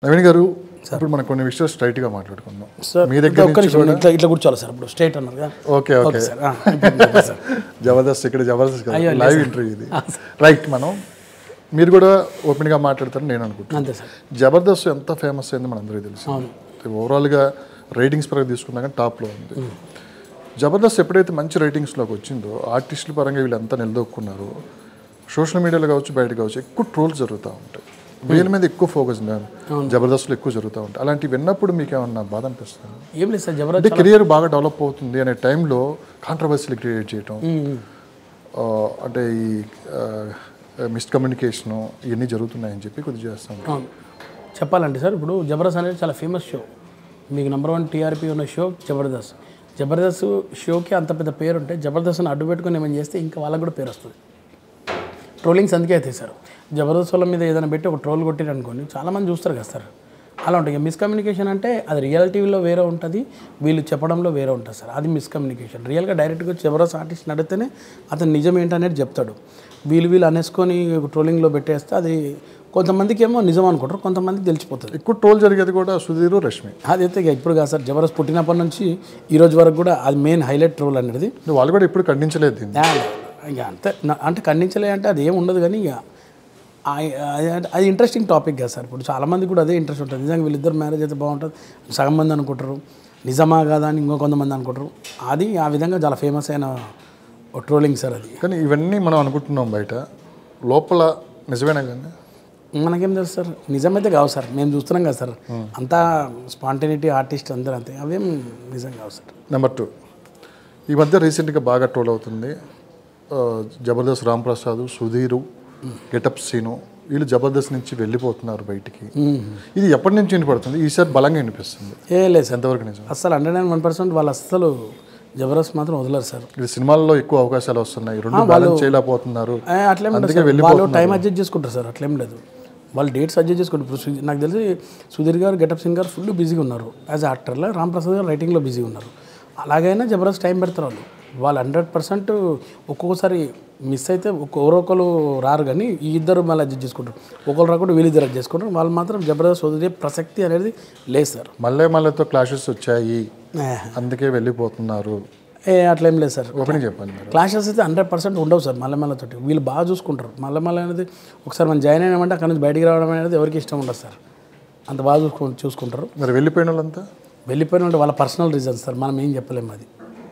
నవీన్ గారు ఇప్పుడు మనం కొన్ని విషయాలు స్ట్రైట్ గా మాట్లాడుకుందాం సార్ మీ దగ్గర ఒక్క నిమిషం ఇట్లా ఇట్లా కూర్చోవాలి సార్ ఇప్పుడు స్ట్రైట్ అన్నారు కదా ఓకే ఓకే సార్ ఆ, ఇప్పుడు సార్ జబర్దస్త్ ఇక్కడ జబర్దస్త్ అయ్యో, లేదు లైవ్ ఇంటర్వ్యూ ఇది రైట్ మనం మీరు కూడా ఓపెన్ గా మాట్లాడతారని నేను అనుకుంటున్నాను అంతే సార్ జబర్దస్త్ ఎంత ఫేమస్ అయిందో మనందరికీ తెలుసు అవును ఓవరాల్గా రేటింగ్స్ పరంగా తీసుకున్నా కానీ టాప్లో ఉంది జబర్దస్త్ ఎప్పుడైతే మంచి రేటింగ్స్లోకి వచ్చిందో ఆర్టిస్టుల పరంగా వీళ్ళంతా నిలదొక్కున్నారు సోషల్ మీడియాలో కావచ్చు బయట కావచ్చు ఎక్కువ ట్రోల్స్ జరుగుతూ ఉంటాయి వీళ్ళ మీద ఎక్కువ ఫోకస్ జబర్దస్త్లో ఎక్కువ జరుగుతూ ఉంటాయి అలాంటివి విన్నప్పుడు మీకు ఏమన్నా బాధ అనిపిస్తుంది ఏం లేదు సార్ జబర్దస్త్ అంటే కెరియర్ బాగా డెవలప్ అవుతుంది అనే టైంలో కాంట్రవర్సీలు క్రియేట్ చేయటం ఆ, అంటే ఈ మిస్ కమ్యూనికేషను ఇవన్నీ జరుగుతున్నాయని చెప్పి కొద్దిగా చేస్తాం అవును చెప్పాలంటే సార్ ఇప్పుడు జబర్దస్త్ అనేది చాలా ఫేమస్ షో మీకు నెంబర్ వన్ టీఆర్పీ ఉన్న షో జబర్దస్త్ జబర్దస్త్ షోకి అంత పెద్ద పేరు ఉంటే జబర్దస్త్ని అడ్డు పెట్టుకొని ఏమైనా చేస్తే ఇంకా వాళ్ళకి కూడా పేరు వస్తుంది ట్రోలింగ్స్ అందుకే అవుతాయి సార్ జబర్దస్త్ వాళ్ళ మీద ఏదైనా పెట్టి ఒక ట్రోల్ కొట్టిరు అనుకోండి చాలామంది చూస్తారు కదా సార్ అలా ఉంటుంది మిస్కమ్యూనికేషన్ అంటే అది రియాలిటీలో వేరే ఉంటుంది వీళ్ళు చెప్పడంలో వేరే ఉంటుంది సార్ అది మిస్కమ్యూనికేషన్ రియల్గా డైరెక్ట్గా జబర్దస్త్ ఆర్టిస్ట్ అడిగితేనే అతను నిజం ఏంటనేది చెప్తాడు వీళ్ళు వీళ్ళు అనేసుకొని ట్రోలింగ్లో పెట్టేస్తే అది కొంతమందికి ఏమో నిజం అనుకుంటారు కొంతమందికి తెలిసిపోతుంది ఎక్కువ ట్రోల్ జరిగేది కూడా సుధీర్ రష్మి అదైతే ఇక ఇప్పుడు కాదు సార్ జబర్దస్త్ పుట్టినప్పటి నుంచి ఈ రోజు వరకు కూడా అది మెయిన్ హైలైట్ ట్రోల్ అనేది వాళ్ళు కూడా ఇప్పుడు ఖండించలేదు దీన్ని యా, ఇక అంతే నా- అంటే ఖండించలే అంటే అది ఏం ఉండదు కానీ ఇక ఆ- అది- అది ఇంట్రెస్టింగ్ టాపిక్ కదా సార్ ఇప్పుడు చాలామంది కూడా అదే ఇంట్రెస్ట్ ఉంటుంది నిజంగా వీళ్ళిద్దరు మ్యారేజ్ అయితే బాగుంటుంది సగం మంది అనుకుంటారు నిజమా కాదా అని ఇంకో కొంతమంది అనుకుంటారు అది ఆ విధంగా చాలా ఫేమస్ అయిన ట్రోలింగ్ సార్ అది కానీ ఇవన్నీ మనం అనుకుంటున్నాం బయట లోపల నిజమేనా కానీ మనకేం తెలుసు సార్ నిజమైతే కావు సార్ మేము చూస్తున్నాం కదా సార్ అంతా స్పాంటేనిటీ ఆర్టిస్ట్ అందరూ అంతే అవేం నిజం కావు సార్ నెంబర్ టూ ఈ మధ్య రీసెంట్గా బాగా ట్రోల్ అవుతుంది ఆ, జబర్దస్త్ రామ్ ప్రసాద్ సుధీరు గెటప్ సీను వీళ్ళు జబర్దస్త్ నుంచి వెళ్ళిపోతున్నారు బయటికి ఇది ఎప్పటి నుంచి వినపడుతుంది ఈసారి బలంగా వినిపిస్తుంది ఏ లేదు సార్ ఎంతవరకు నిజం అసలు హండ్రెడ్ అండ్ వన్ పర్సెంట్ వాళ్ళు అస్సలు జబర్దస్త్ మాత్రం వదలరు సార్ ఇది సినిమాల్లో ఎక్కువ అవకాశాలు వస్తున్నాయి రెండు బ్యాలెన్స్ చేయలేకపోతున్నారు ఏ, అట్లేం లేదు అందుకే సార్. వాళ్ళు టైం అడ్జస్ట్ చేసుకుంటారు సార్ అట్లేం లేదు వాళ్ళు డేట్స్ అడ్జస్ట్ చేసుకుంటారు ఇప్పుడు సు- నాకు తెలిసి సుధీర్ గారు గెటప్ సింగ్ గారు ఫుల్ బిజీగా ఉన్నారు యాజ్ యాక్టర్లో రామ్ ప్రసాద్ గారు రైటింగ్లో బిజీగా ఉన్నారు అలాగైనా జబర్దస్త్ టైం పెడతారు వాళ్ళు వాళ్ళు హండ్రెడ్ పర్సెంట్ ఒక్కొక్కసారి మిస్ అయితే ఒక్క- ఎవరో ఒకరు రారు కానీ ఈ ఇద్దరు మళ్ళీ అడ్జస్ట్ చేసుకుంటారు ఒకరు రాకుండా వీళ్ళిద్దరు అడ్జస్ట్ చేసుకుంటారు వాళ్ళు మాత్రం జబర్దస్త్ వదిలే ప్రసక్తి అనేది లేదు సార్ మళ్ళీ మళ్ళీతో క్లాషెస్ వచ్చాయి ఏ, అందుకే వెళ్ళిపోతున్నారు ఏ అట్లేం లేదు సార్ ఓపెనింగ్ చెప్పండి మీరు క్లాషెస్ అయితే హండ్రెడ్ పర్సెంట్ ఉండవు సార్ మళ్ళీ మళ్ళీ తోటి వీళ్ళు బాగా చూసుకుంటారు మళ్ళీ మళ్ళీ అనేది ఒకసారి మనం జాయిన్ అయినామంటే అక్కడ నుంచి బయటికి రావడం అనేది ఎవరికి ఇష్టం ఉండదు సార్ అంత బాగా చూసుకు చూసుకుంటారు మరి వెళ్ళిపోయిన వాళ్ళంతా వెళ్ళిపోయిన వాళ్ళు వాళ్ళ పర్సనల్ రీజన్స్ సార్ మనం ఏం చెప్పలేము అది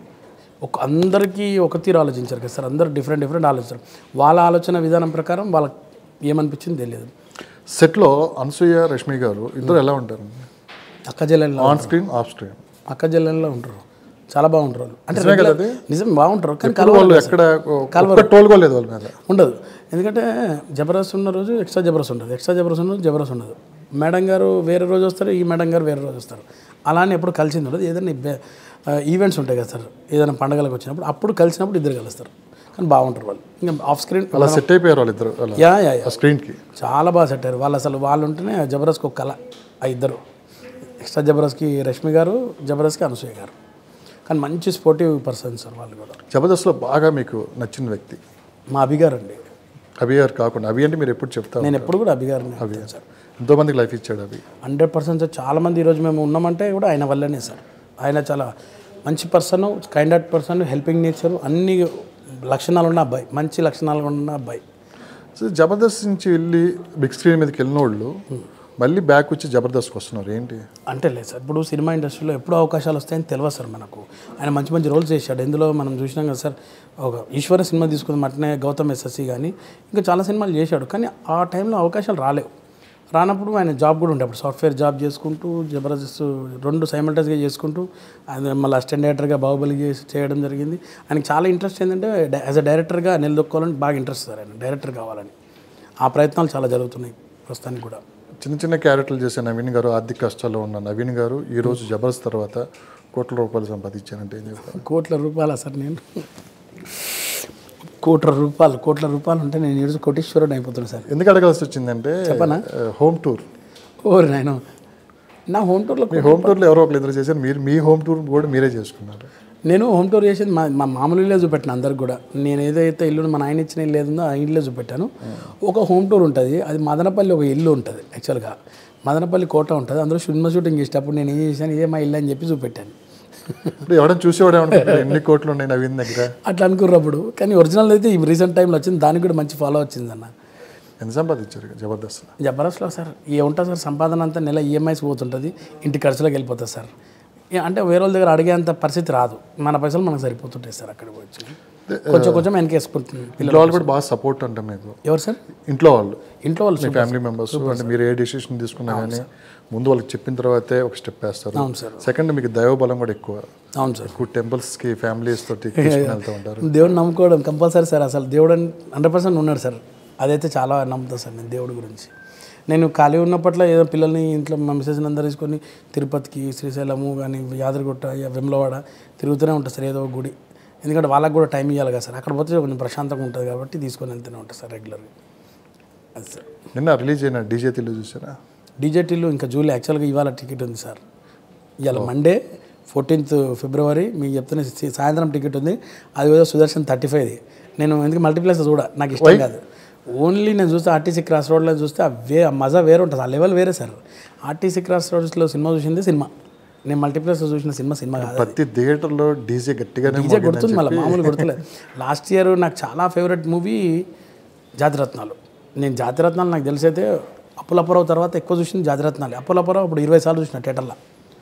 ఒక అందరికీ ఒక తీరు ఆలోచించారు కదా సార్ అందరూ డిఫరెంట్ డిఫరెంట్ ఆలోచించారు వాళ్ళ ఆలోచన విధానం ప్రకారం వాళ్ళకి ఏమనిపించింది తెలియదు సెట్లో అనసూయ రష్మి గారు ఇద్దరు ఎలా ఉంటారు అక్క చెల్లెల్లో ఆన్ స్క్రీన్ ఆఫ్ స్క్రీన్ అక్క చెల్లెల్లో ఉంటారు చాలా బాగుంటారు వాళ్ళు. అంటే నిజమే కదా regular- నిజం బాగుంటారు కానీ ఇప్పుడు వాళ్ళు ఎక్కడ ఒక్క టోల్ కూడా లేదు వాళ్ళ మీద ఉండదు ఎందుకంటే జబర్దస్త్ ఉన్న రోజు ఎక్స్ట్రా జబర్దస్త్ ఉండదు ఎక్స్ట్రా జబర్దస్త్ ఉన్న రోజు జబర్దస్త్ ఉండదు మేడం గారు వేరే రోజు వస్తారు ఈ మేడం గారు వేరే రోజు వస్తారు అలానే ఎప్పుడు కలిసింది ఉండదు ఏదైనా ఇబ్బే- ఆ, ఈవెంట్స్ ఉంటాయి కదా సార్ ఏదైనా పండగలకు వచ్చినప్పుడు అప్పుడు కలిసినప్పుడు ఇద్దరు కలుస్తారు కానీ బాగుంటారు వాళ్ళు ఇంకా ఆఫ్ స్క్రీన్ అలా సెట్ అయిపోయారు వాళ్ళిద్దరు అలా యా యా యా ఆ స్క్రీన్కి చాలా బాగా సెట్ అయ్యారు వాళ్ళు అసలు వాళ్ళు ఉంటేనే జబర్దస్త్కి ఒక కళ ఆ ఇద్దరు ఎక్స్ట్రా జబర్దస్త్కి రష్మి గారు జబర్దస్త్కి అనసూయ గారు కానీ మంచి స్పోర్టివ్ పర్సన్ సార్ వాళ్ళు కూడా జబర్దస్త్లో బాగా మీకు నచ్చిన వ్యక్తి మా అభిగారు అండి అభి గారు కాకుండా అభి అంటే మీరు ఎప్పుడు చెప్తారు నేను ఎప్పుడు కూడా అభిగారిని చెప్తాను సార్ ఎంతో మందికి లైఫ్ ఇచ్చాడు అభి హండ్రెడ్ పర్సెంట్ సార్ చాలామంది ఈరోజు మేము ఉన్నామంటే కూడా ఆయన వల్లనే సార్ ఆయన చాలా మంచి person kind heart person helping nature అన్ని లక్షణాలు ఉన్న అబ్బాయి మంచి లక్షణాలు ఉన్న అబ్బాయి సో జబర్దస్త్ నుంచి వెళ్ళి బిగ్ స్క్రీన్ మీదకి వెళ్ళిన వాళ్ళు మళ్ళీ బ్యాక్ వచ్చి జబర్దస్త్కి వస్తున్నారు ఏంటి అంటే లేదు సార్ ఇప్పుడు సినిమా ఇండస్ట్రీలో ఎప్పుడు అవకాశాలు వస్తాయని తెలియదు సార్ మనకు ఆయన మంచి మంచి రోల్స్ చేశాడు ఇందులో మనం చూసినాం కదా సార్ ఒక ఈశ్వర సినిమా తీసుకుందాం అట్నే గౌతమ్ ఎస్ఎస్సి కానీ ఇంకా చాలా సినిమాలు చేశాడు కానీ ఆ టైంలో అవకాశాలు రాలేవు రానప్పుడు ఆయన జాబ్ కూడా ఉండే అప్పుడు సాఫ్ట్వేర్ జాబ్ చేసుకుంటూ జబర్దస్త్ రెండు సైమల్టైజ్గా చేసుకుంటూ ఆయన మళ్ళీ అసిస్టెంట్ డైరెక్టర్గా బాహుబలి చేసి చేయడం జరిగింది ఆయనకి చాలా ఇంట్రెస్ట్ ఏంటంటే యాజ్ అ డైరెక్టర్గా నిలదొక్కోవాలని బాగా ఇంట్రెస్ట్ సార్ ఆయన డైరెక్టర్ కావాలని ఆ ప్రయత్నాలు చాలా జరుగుతున్నాయి ప్రస్తుతానికి కూడా చిన్న చిన్న క్యారెక్టర్లు చేసే నవీన్ గారు ఆర్థిక కష్టాల్లో ఉన్న నవీన్ గారు ఈ రోజు జబర్దస్త్ తర్వాత కోట్ల రూపాయలు సంపాదించారంటే ఏం చెప్తారు కోట్ల రూపాయల సార్ నేను కోట్ల రూపాయలు కోట్ల రూపాయలు ఉంటే నేను ఈరోజు కోటీశ్వరుడు అయిపోతున్నాను సార్ ఎందుకు అడగాల్సి వచ్చిందంటే చెప్పనా? హోమ్ టూర్ ఓరి నాయన నా హోమ్ టూర్లో మీ హోమ్ టూర్లో ఎవరో ఒకరు ఇద్దరు చేశారు మీరు మీ హోమ్ టూర్ కూడా మీరే చేసుకున్నారు నేను హోమ్ టూర్ చేసింది మా మా మామూలు ఇల్లే చూపెట్టాను అందరికి కూడా నేను ఏదైతే ఇల్లు మా నాయన ఇచ్చిన ఇల్లు ఏదో ఆ ఇల్లే చూపెట్టాను ఒక హోమ్ టూర్ ఉంటుంది అది మదనపల్లి ఒక ఇల్లు ఉంటుంది యాక్చువల్గా మదనపల్లి కోట ఉంటుంది అందులో సినిమా షూటింగ్ చేసేటప్పుడు నేను ఏం చేశాను ఇదే మా ఇల్లు అని చెప్పి చూపెట్టాను ఇప్పుడు ఎవడైనా చూసేవాడు ఏమనుకుంటాడు ఎన్ని కోట్లు ఉన్నాయి నవీన్ దగ్గర అట్లా అనుకున్నప్పుడు కానీ ఒరిజినల్ అయితే ఈ రీసెంట్ టైంలో వచ్చింది దానికి కూడా మంచి ఫాలో వచ్చిందన్న ఎంత సంపాదించారు జబర్దస్త్ జబర్దస్త్లో సార్ ఏముంటుంది సార్ సంపాదన అంతా నెల ఈఎంఐస్ పోతుంటుంది ఇంటి ఖర్చులోకి వెళ్ళిపోతుంది సార్ ఏ- అంటే వేరే వాళ్ళ దగ్గర అడిగేంత పరిస్థితి రాదు మన పైసలు మనకు సరిపోతుంటాయి సార్ అక్కడికి వచ్చి కొంచెం కొంచెం వెనకేసుకుంటుంది ఇంట్లో వాళ్ళు కూడా బాగా సపోర్ట్ అంట మీకు ఎవరు సార్ ఇంట్లో వాళ్ళు ఇంట్లో వాళ్ళు మీ ఫ్యామిలీ మెంబర్స్ అంటే మీరు ఏ డిసిషన్ తీసుకున్నా కానీ ముందు వాళ్ళకి చెప్పిన తర్వాతే ఒక స్టెప్ వేస్తారు అవును సార్ సెకండ్ మీకు దైవ బలం కూడా ఎక్కువ అవును సార్ ఎక్కువ temples కి ఫ్యామిలీస్ తోటి తీసుకుని వెళ్తూ ఉంటారు దేవుడిని నమ్ముకోవడం కంపల్సరీ సార్ అసలు దేవుడు హండ్రెడ్ పర్సెంట్ ఉన్నాడు సార్ అదైతే చాలా నమ్ముతా సార్ నేను దేవుడి గురించి నేను ఖాళీ ఉన్నప్పట్లో ఏదో పిల్లల్ని ఇంట్లో మా మిసెస్ అందరు తీసుకొని తిరుపతికి శ్రీశైలము కానీ యాదగిరిగుట్ట వెమ్లవాడ తిరుగుతూనే ఉంటుంది సార్ ఏదో ఒక గుడి ఎందుకంటే వాళ్ళకి కూడా టైం ఇవ్వాలి కదా సార్ అక్కడ పోతే కొంచెం ప్రశాంతంగా ఉంటుంది కాబట్టి తీసుకొని వెళ్తూనే ఉంటుంది సార్ రెగ్యులర్గా అది సార్ నిన్న రిలీజ్ అయిన డీజే తిల్లు చూసారా డీజేటీలో ఇంకా జూలై యాక్చువల్గా ఇవాళ టికెట్ ఉంది సార్ ఇవాళ మండే ఫోర్టీన్త్ ఫిబ్రవరి మీకు చెప్తున్న సాయంత్రం టికెట్ ఉంది అది కూడా సుదర్శన్ థర్టీ ఫైవ్ది నేను ఎందుకు మల్టీప్లెక్స్ చూడ నాకు ఇష్టం కాదు ఓన్లీ నేను చూస్తే ఆర్టీసీ క్రాస్ రోడ్లో చూస్తే ఆ వే ఆ మజా వేరే ఉంటుంది ఆ లెవెల్ వేరే సార్ ఆర్టీసీ క్రాస్ రోడ్స్లో సినిమా చూసింది సినిమా నేను మల్టీప్లెక్స్లో చూసిన సినిమా సినిమా కాదు ప్రతి థియేటర్లో డీజే గట్టిగానే డీజే కొడుతుంది మళ్ళీ మామూలు కొడుతులేదు లాస్ట్ ఇయర్ నాకు చాలా ఫేవరెట్ మూవీ జాతిరత్నాలు నేను జాతిరత్నాలు నాకు తెలిసైతే అప్పులప్పరావు తర్వాత ఎక్కువ చూసింది జాతిరత్నాలు అప్పులప్పరావు ఇప్పుడు ఇరవై సార్లు చూసిన థియేటర్లో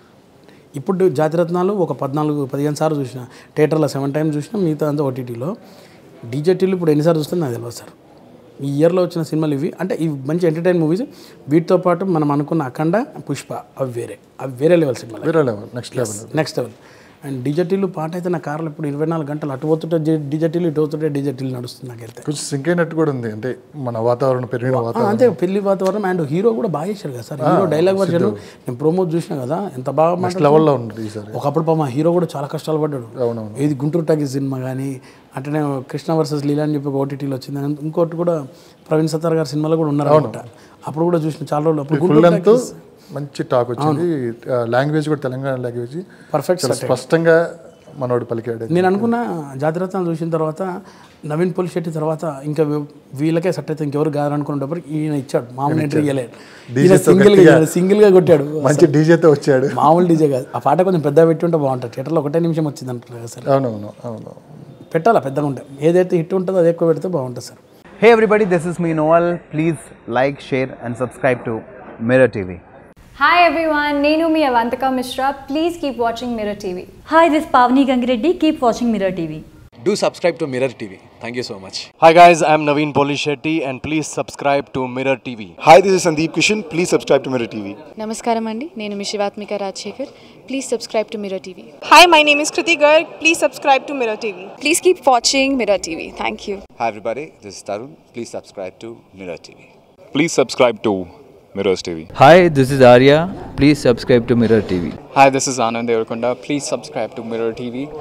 ఇప్పుడు జాతిరత్నాలు ఒక పద్నాలుగు పదిహేను సార్లు చూసిన థియేటర్లో సెవెన్ టైమ్స్ చూసిన మిగతా అంతా ఓటీటీలో డీజేటీలు ఇప్పుడు ఎన్నిసార్లు చూస్తుంది నాకు తెలియదు సార్ ఈ ఇయర్లో వచ్చిన సినిమాలు ఇవి అంటే ఇవి మంచి ఎంటర్టైన్ మూవీస్ వీటితో పాటు మనం అనుకున్న అఖండ పుష్ప అవి వేరే అవి వేరే లెవెల్ సినిమాలు వేరే level next level next level and డిజెటీలు పాట అయితే నా కార్లో ఇప్పుడు ఇరవై నాలుగు గంటలు అటు పోతుంటే డిజెటీలు ఇటు పోతుంటే డిజెటీలు నడుస్తుంది నాకైతే కొంచెం సింక్ అయినట్టు కూడా ఉంది అంటే మన వాతావరణం పెరిగిన ఆ, వాతావరణం అంతే పెళ్లి వాతావరణం అండ్ హీరో కూడా బాగా చేశారు కదా సార్ హీరో డైలాగ్ వర్షన్ నేను ప్రోమో చూసిన కదా ఎంత బాగా మాట్లాడు లెవెల్లో ఉంది ఈసారి ఒకప్పుడు పాపం హీరో కూడా చాలా కష్టాలు పడ్డాడు అవునవును ఏది గుంటూరు టాకీ సినిమా కానీ అంటే కృష్ణ వర్సెస్ లీలా అని చెప్పి ఒక ఓటీటీలో వచ్చింది And ఇంకోటి కూడా ప్రవీణ్ సత్తార్ గారి సినిమాలో కూడా ఉన్నారు అనమాట అప్పుడు కూడా చూసిన చాలా రోజులు అప్పుడు ఫుల్ గుంటూరు లెంత్ మంచి టాక్ వచ్చింది లాంగ్వేజ్ కూడా తెలంగాణ లాంగ్వేజ్ పర్ఫెక్ట్ చాలా స్పష్టంగా మనోడు పలికాడు నేను అనుకున్న జాతిరత్నాలు చూసిన తర్వాత నవీన్ పోలి శెట్టి తర్వాత ఇంకా వీ- వీళ్ళకే సెట్ అయితే ఇంకెవరు కాదు అనుకునేటప్పుడు ఈయన ఇచ్చాడు మామూలు ఎంట్రీ ఇవ్వలేదు ఈయన సింగిల్ గా సింగిల్ గా కొట్టాడు మంచి డీజేతో వచ్చాడు మామూలు డీజే కాదు ఆ పాట కొంచెం పెద్ద పెట్టి ఉంటే బాగుంటుంది థియేటర్లో ఒకటే నిమిషం వచ్చింది అంటారు కదా సార్ అవునవును అవును పెట్టాలా పెద్దగా ఉంటే ఏదైతే హిట్ ఉంటుందో అది ఎక్కువ పెడితే బాగుంటుంది sir Hey everybody, this is me Noel. Please like, share, and subscribe to Mirror TV. Hi everyone, Nenu mi Avantika Mishra. Please keep watching Mirror TV. Hi, this is Pavni Gangireddy. Keep watching Mirror TV. Do subscribe to Mirror TV. Thank you so much. Hi guys, I'm Naveen Polishetty and please subscribe to Mirror TV. Hi, this is Sandeep Kishan. Please subscribe to Mirror TV. నమస్కారం అండి నేను మీ Shivathmika Rajasekhar please subscribe to Mirror TV Hi, my name is Kriti Garg. Please subscribe to Mirror TV. Please keep watching Mirror TV thank you Hi everybody, this is Tarun. Please subscribe to Mirror TV. Please subscribe to Mirrors TV. Hi, this is Arya. Please subscribe to Mirror TV. Hi, this is Anand Devarkonda. Please subscribe to Mirror TV.